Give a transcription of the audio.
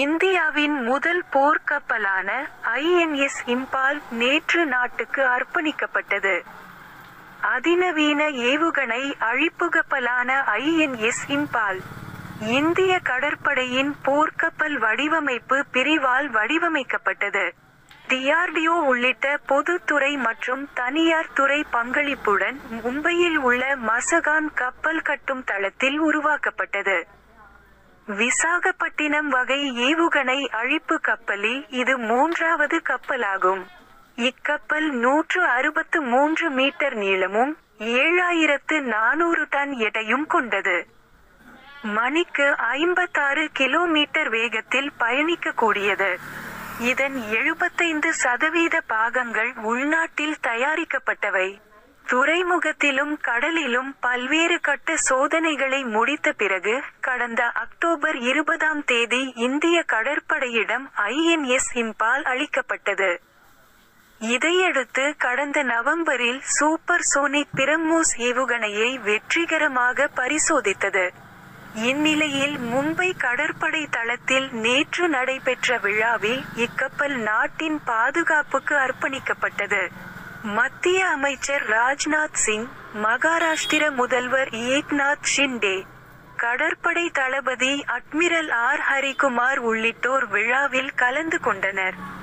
இந்தியாவின் முதல் போர்க்கப்பலான ஐஎன்எஸ் இம்பால் நேற்று நாட்டுக்கு அர்ப்பணிக்கப்பட்டது அதிநவீன ஏவுகணை அழிப்புகப்பலான ஐஎன்எஸ் இம்பால் இந்திய கடற்படையின் போர்க்கப்பல் வடிவமைப்பு பிரிவால் வடிவமைக்கப்பட்டது டிஆர்டிஓ உள்ளிட்ட பொதுத்துறை மற்றும் தனியார் துறை பங்களிப்புடன் மும்பையில் உள்ள மசகான் கப்பல் கட்டும் தளத்தில் உருவாக்கப்பட்டது விசாகப்பட்டினம் வகை ஏவுகணை அழிப்பு கப்பலில் இது மூன்றாவது கப்பலாகும் இக்கப்பல் நூற்று அறுபத்து மூன்று மீட்டர் நீளமும் ஏழாயிரத்து நானூறு டன் எடையும் கொண்டது மணிக்கு ஐம்பத்தாறு கிலோமீட்டர் வேகத்தில் பயணிக்கக்கூடியது இதன் எழுபத்தைந்து சதவீத பாகங்கள் உள்நாட்டில் தயாரிக்கப்பட்டவை துறைமுகத்திலும் கடலிலும் பல்வேறு கட்ட சோதனைகளை முடித்த பிறகு கடந்த அக்டோபர் இருபதாம் தேதி இந்திய கடற்படையிடம் ஐஎன்எஸ் இம்பால் அளிக்கப்பட்டது இதையடுத்து கடந்த நவம்பரில் சூப்பர் சோனிக் பிரம்மோஸ் ஏவுகணையை வெற்றிகரமாக பரிசோதித்தது இந்நிலையில் மும்பை கடற்படை தளத்தில் நேற்று நடைபெற்ற விழாவில் இக்கப்பல் நாட்டின் பாதுகாப்புக்கு அர்ப்பணிக்கப்பட்டது மத்திய அமைச்சர் ராஜ்நாத் சிங் மகாராஷ்டிர முதல்வர் ஏக்நாத் ஷிண்டே கடற்படை தளபதி அட்மிரல் ஆர் ஹரிகுமார் உள்ளிட்டோர் விழாவில் கலந்து கொண்டனர்